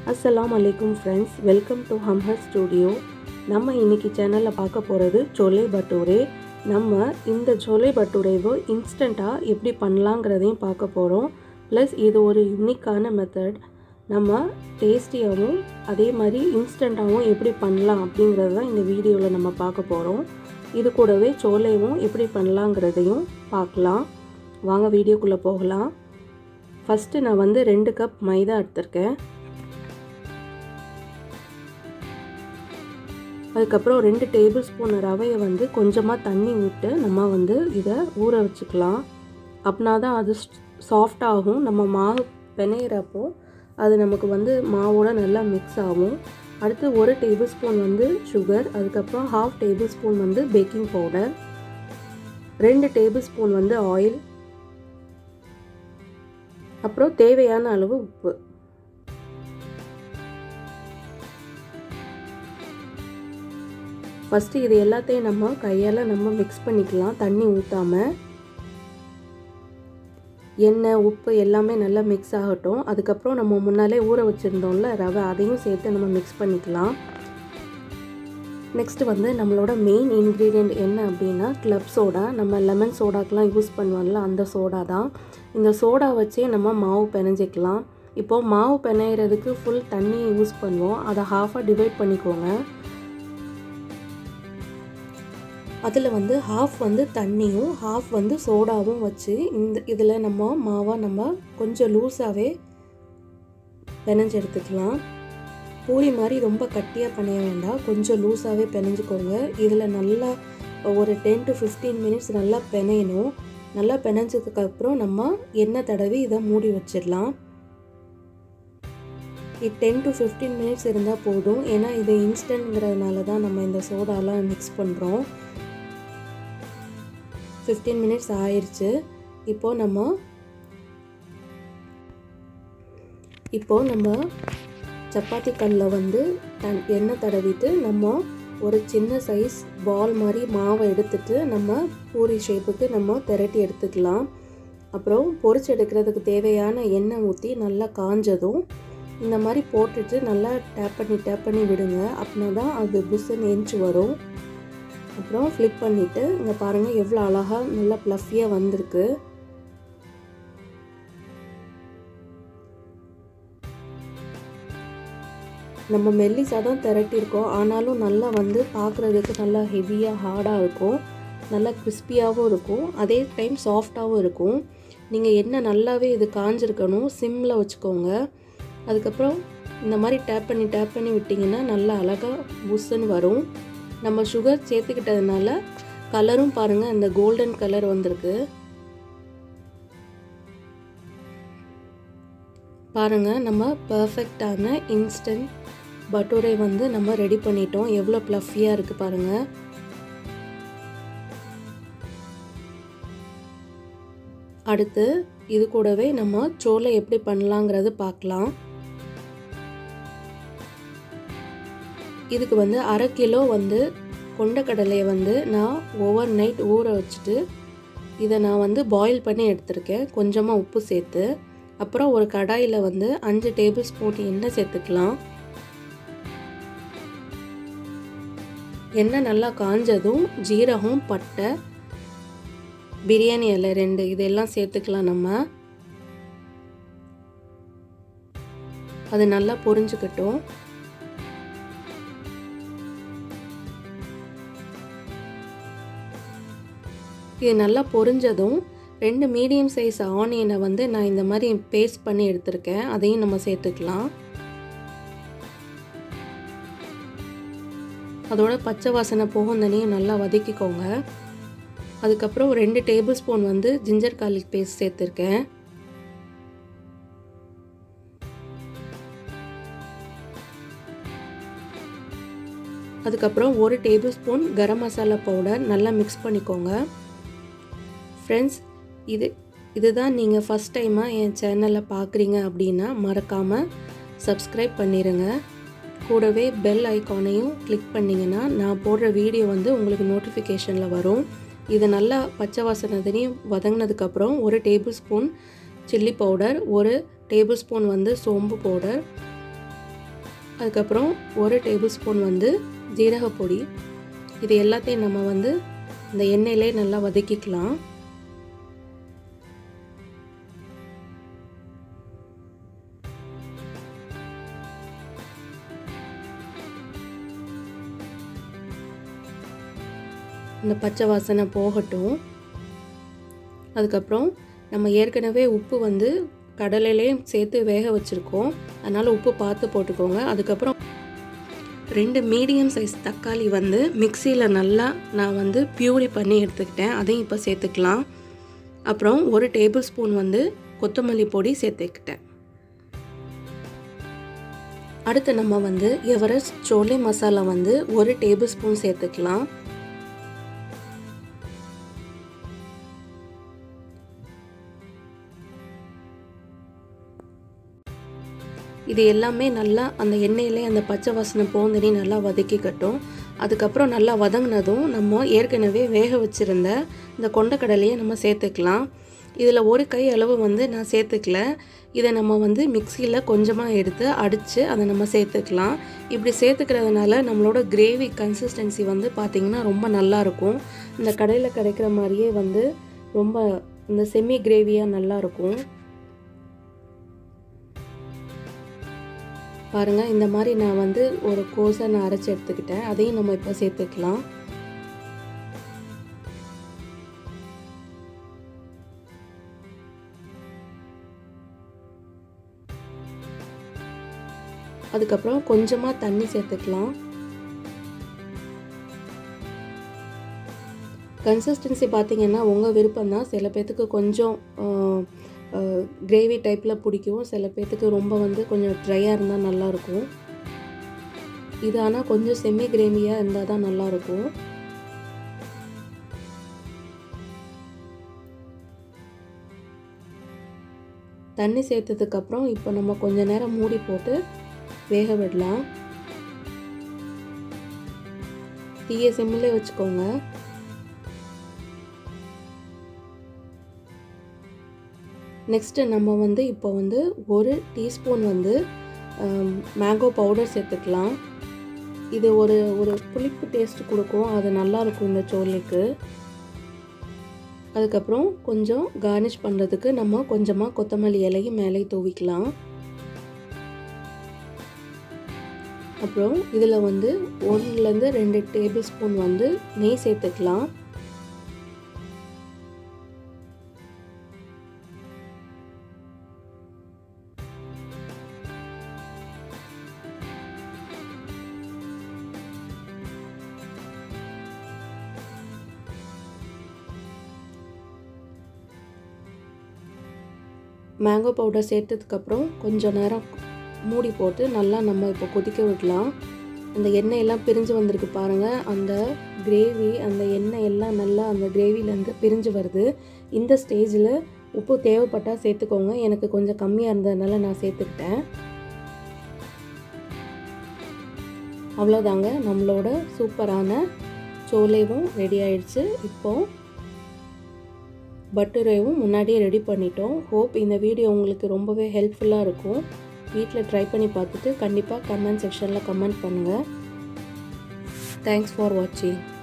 அஸ்ஸலாம் அலைக்கும் friends welcome to ஹம்ஹர் ஸ்டூடியோ நம்ம இன்னைக்கு சேனலில் பார்க்க போகிறது சோலே பட்டூரே நம்ம இந்த சோலே பட்டூரேவை இன்ஸ்டண்ட்டாக எப்படி பண்ணலாங்கிறதையும் பார்க்க போகிறோம் ப்ளஸ் இது ஒரு யூனிக்கான மெத்தட் நம்ம டேஸ்டியாகவும் அதே மாதிரி இன்ஸ்டண்ட்டாகவும் எப்படி பண்ணலாம் அப்படிங்கிறது தான் இந்த வீடியோவில் நம்ம பார்க்க போகிறோம் இது கூடவே சோலேவும் எப்படி பண்ணலாங்கிறதையும் பார்க்கலாம் வாங்க வீடியோக்குள்ளே போகலாம் ஃபஸ்ட்டு நான் வந்து ரெண்டு கப் மைதா எடுத்திருக்கேன் அதுக்கப்புறம் ரெண்டு டேபிள் ஸ்பூன் ரவையை வந்து கொஞ்சமாக தண்ணி விட்டு நம்ம வந்து இதை ஊற வச்சுக்கலாம் அப்படின்னா தான் அது சாஃப்டாகும் நம்ம மாவு பிணையிறப்போ அது நமக்கு வந்து மாவோட நல்லா மிக்ஸ் ஆகும் அடுத்து ஒரு டேபிள் ஸ்பூன் வந்து சுகர் அதுக்கப்புறம் ஹாஃப் டேபிள் ஸ்பூன் வந்து பேக்கிங் பவுடர் ரெண்டு டேபிள் ஸ்பூன் வந்து ஆயில் அப்புறம் தேவையான அளவு உப்பு ஃபஸ்ட்டு இது எல்லாத்தையும் நம்ம கையால் நம்ம மிக்ஸ் பண்ணிக்கலாம் தண்ணி ஊற்றாமல் எண்ணெய் உப்பு எல்லாமே நல்லா மிக்ஸ் ஆகட்டும் அதுக்கப்புறம் நம்ம முன்னாலே ஊற வச்சுருந்தோம்ல ரவை அதையும் சேர்த்து நம்ம மிக்ஸ் பண்ணிக்கலாம் நெக்ஸ்ட்டு வந்து நம்மளோட மெயின் இன்க்ரீடியண்ட் என்ன அப்படின்னா கிளப் சோடா நம்ம லெமன் சோடாக்கெலாம் யூஸ் பண்ணுவோம்ல அந்த சோடா தான் இந்த சோடா வச்சே நம்ம மாவு பிணைஞ்சிக்கலாம் இப்போது மாவு பிணையிறதுக்கு ஃபுல் தண்ணி யூஸ் பண்ணுவோம் அதை ஹாஃபாக டிவைட் பண்ணிக்கோங்க அதில் வந்து ஹாஃப் வந்து தண்ணியும் ஹாஃப் வந்து சோடாவும் வச்சு இந்த இதில் நம்ம மாவை நம்ம கொஞ்சம் லூஸாகவே பிணைஞ்சு எடுத்துக்கலாம் பூரி மாதிரி ரொம்ப கட்டியாக பிணைய வேண்டாம் கொஞ்சம் லூஸாகவே பிணைஞ்சிக்கோங்க இதில் நல்லா ஒரு டென் டு ஃபிஃப்டீன் மினிட்ஸ் நல்லா பிணையணும் நல்லா பிணைஞ்சதுக்கப்புறம் நம்ம எண்ணெய் தடவி இதை மூடி வச்சிடலாம் டென் டு ஃபிஃப்டீன் மினிட்ஸ் இருந்தால் போதும் ஏன்னா இது இன்ஸ்டன்ட்ங்கிறதுனால தான் நம்ம இந்த சோடாலாம் மிக்ஸ் பண்ணுறோம் ஃபிஃப்டீன் மினிட்ஸ் ஆயிடுச்சு இப்போது நம்ம இப்போது நம்ம சப்பாத்தி கல்லில் வந்து தன் எண்ணெய் தடவிட்டு நம்ம ஒரு சின்ன சைஸ் பால் மாதிரி மாவை எடுத்துட்டு நம்ம பூரி ஷேப்புக்கு நம்ம திரட்டி எடுத்துக்கலாம் அப்புறம் பொரிச்சு எடுக்கிறதுக்கு தேவையான எண்ணெய் ஊற்றி நல்லா காஞ்சதும் இந்த மாதிரி போட்டுட்டு நல்லா டேப் பண்ணி டேப் பண்ணி விடுங்க அப்படின்னா தான் அது புஷ்ஷுன்னு எஞ்சி வரும் அப்புறம் ஃப்ளிப் பண்ணிவிட்டு இங்கே பாருங்கள் எவ்வளோ அழகாக நல்லா ப்ளஃபியாக வந்திருக்கு நம்ம மெல்லிஸாக தான் திரட்டியிருக்கோம் ஆனாலும் நல்லா வந்து பார்க்குறதுக்கு நல்லா ஹெவியாக ஹார்டாக இருக்கும் நல்லா கிறிஸ்பியாகவும் இருக்கும் அதே டைம் சாஃப்டாகவும் இருக்கும் நீங்கள் என்ன நல்லாவே இது காஞ்சிருக்கணும் சிம்மில் வச்சுக்கோங்க அதுக்கப்புறம் இந்த மாதிரி டேப் பண்ணி டேப் பண்ணி விட்டிங்கன்னா நல்லா அழகாக புஷ்ஷுன்னு வரும் நம்ம சுகர் சேர்த்துக்கிட்டதுனால கலரும் பாருங்கள் அந்த கோல்டன் கலர் வந்திருக்கு பாருங்கள் நம்ம பர்ஃபெக்டான இன்ஸ்டன்ட் பட்டூரை வந்து நம்ம ரெடி பண்ணிட்டோம் எவ்வளோ ப்ளஃபியாக இருக்குது பாருங்கள் அடுத்து இது கூடவே நம்ம சோலை எப்படி பண்ணலாங்கிறது பார்க்கலாம் இதுக்கு வந்து அரை கிலோ வந்து கொண்டக்கடலையை வந்து நான் ஓவர் நைட் ஊற வச்சுட்டு இதை நான் வந்து பாயில் பண்ணி எடுத்திருக்கேன் கொஞ்சமாக உப்பு சேர்த்து அப்புறம் ஒரு கடாயில் வந்து அஞ்சு டேபிள் ஸ்பூன் எண்ணெய் சேர்த்துக்கலாம் எண்ணெய் நல்லா காஞ்சதும் ஜீரகம் பட்டை பிரியாணி இலை ரெண்டு இதெல்லாம் சேர்த்துக்கலாம் நம்ம அது நல்லா பொரிஞ்சுக்கட்டும் இது நல்லா பொரிஞ்சதும் ரெண்டு மீடியம் சைஸ் ஆனியனை வந்து நான் இந்த மாதிரி பேஸ்ட் பண்ணி எடுத்திருக்கேன் அதையும் நம்ம சேர்த்துக்கலாம் அதோட பச்சை வாசனை போகும் தனியும் நல்லா வதக்கிக்கோங்க அதுக்கப்புறம் ரெண்டு டேபிள் ஸ்பூன் வந்து ஜிஞ்சர் கார்லிக் பேஸ்ட் சேர்த்துருக்கேன் அதுக்கப்புறம் ஒரு tablespoon garam masala powder நல்லா மிக்ஸ் பண்ணிக்கோங்க ஃப்ரெண்ட்ஸ் இது இதுதான் நீங்கள் ஃபஸ்ட் டைமாக என் சேனலில் பார்க்குறீங்க அப்படின்னா மறக்காமல் சப்ஸ்கிரைப் பண்ணிடுங்க கூடவே பெல் ஐக்கானையும் கிளிக் பண்ணிங்கன்னா நான் போடுற வீடியோ வந்து உங்களுக்கு நோட்டிஃபிகேஷனில் வரும் இது நல்லா பச்சை வாசனத்தையும் வதங்கினதுக்கப்புறம் ஒரு டேபிள் ஸ்பூன் சில்லி பவுடர் ஒரு டேபிள் ஸ்பூன் வந்து சோம்பு பவுடர் அதுக்கப்புறம் ஒரு டேபிள் ஸ்பூன் வந்து ஜீரகப்பொடி இது எல்லாத்தையும் நம்ம வந்து இந்த எண்ணெயிலே நல்லா வதக்கிக்கலாம் இந்த பச்சை வாசனை போகட்டும் அதுக்கப்புறம் நம்ம ஏற்கனவே உப்பு வந்து கடலையிலே சேர்த்து வேக வச்சுருக்கோம் அதனால் உப்பு பார்த்து போட்டுக்கோங்க அதுக்கப்புறம் ரெண்டு மீடியம் சைஸ் தக்காளி வந்து மிக்சியில் நல்லா நான் வந்து பியூரி பண்ணி எடுத்துக்கிட்டேன் அதையும் இப்போ சேர்த்துக்கலாம் அப்புறம் ஒரு டேபிள் ஸ்பூன் வந்து கொத்தமல்லி பொடி சேர்த்துக்கிட்டேன் அடுத்து நம்ம வந்து எவரெஸ்ட் சோலை மசாலா வந்து ஒரு டேபிள் ஸ்பூன் சேர்த்துக்கலாம் இது எல்லாமே நல்லா அந்த எண்ணெயிலே அந்த பச்சை வாசனை போந்தனி நல்லா வதக்கிக்கட்டும் அதுக்கப்புறம் நல்லா வதங்கினதும் நம்ம ஏற்கனவே வேக வச்சுருந்த இந்த கொண்டக்கடலையை நம்ம சேர்த்துக்கலாம் இதில் ஒரு கை அளவு வந்து நான் சேர்த்துக்கல இதை நம்ம வந்து மிக்சியில் கொஞ்சமாக எடுத்து அடித்து அதை நம்ம சேர்த்துக்கலாம் இப்படி சேர்த்துக்கிறதுனால நம்மளோட கிரேவி கன்சிஸ்டன்சி வந்து பார்த்திங்கன்னா ரொம்ப நல்லாயிருக்கும் இந்த கடையில் கிடைக்கிற மாதிரியே வந்து ரொம்ப இந்த செமி கிரேவியாக நல்லாயிருக்கும் பாருங்கள் இந்த மாதிரி நான் வந்து ஒரு கோஸை நான் அரைச்சி எடுத்துக்கிட்டேன் அதையும் நம்ம இப்போ சேர்த்துக்கலாம் அதுக்கப்புறம் கொஞ்சமாக தண்ணி சேர்த்துக்கலாம் கன்சிஸ்டன்சி பார்த்தீங்கன்னா உங்கள் விருப்பம் தான் சில பேர்த்துக்கு கொஞ்சம் கிரேவி டைப்பில் பிடிக்கும் சில பேர்த்துக்கு ரொம்ப வந்து கொஞ்சம் ட்ரையாக இருந்தால் நல்லாயிருக்கும் இது ஆனால் கொஞ்சம் செம்மி கிரேவியாக இருந்தால் தான் நல்லாயிருக்கும் தண்ணி சேர்த்ததுக்கப்புறம் இப்போ நம்ம கொஞ்ச நேரம் மூடி போட்டு வேக விடலாம் தீய சிம்மிலே வச்சுக்கோங்க நெக்ஸ்ட்டு நம்ம வந்து இப்போ வந்து ஒரு டீஸ்பூன் வந்து மேங்கோ பவுடர் சேர்த்துக்கலாம் இது ஒரு ஒரு புளிப்பு டேஸ்ட் கொடுக்கும் அது நல்லாயிருக்கும் இந்த சோலைக்கு அதுக்கப்புறம் கொஞ்சம் கார்னிஷ் பண்ணுறதுக்கு நம்ம கொஞ்சமாக கொத்தமல்லி இலையும் மேலே தூவிக்கலாம் அப்புறம் இதில் வந்து ஒன்றுலேருந்து ரெண்டு டேபிள் ஸ்பூன் வந்து நெய் சேர்த்துக்கலாம் மேங்கோ பவுடர் சேர்த்ததுக்கப்புறம் கொஞ்சம் நேரம் மூடி போட்டு நல்லா நம்ம இப்போ கொதிக்க விடலாம் அந்த எண்ணெயெல்லாம் பிரிஞ்சு வந்திருக்கு பாருங்கள் அந்த கிரேவி அந்த எண்ணெய் எல்லாம் நல்லா அந்த கிரேவிலேருந்து பிரிஞ்சு வருது இந்த ஸ்டேஜில் உப்பு தேவைப்பட்டால் சேர்த்துக்கோங்க எனக்கு கொஞ்சம் கம்மியாக இருந்ததுனால நான் சேர்த்துக்கிட்டேன் அவ்வளோதாங்க நம்மளோட சூப்பரான சோலைவும் ரெடி ஆயிடுச்சு இப்போது பட்டரையும் முன்னாடியே ரெடி பண்ணிட்டோம் ஹோப் இந்த வீடியோ உங்களுக்கு ரொம்பவே ஹெல்ப்ஃபுல்லாக இருக்கும் வீட்டில் ட்ரை பண்ணி பார்த்துட்டு கண்டிப்பாக கமெண்ட் செக்ஷனில் கமெண்ட் பண்ணுங்கள் தேங்க்ஸ் ஃபார் வாட்சிங்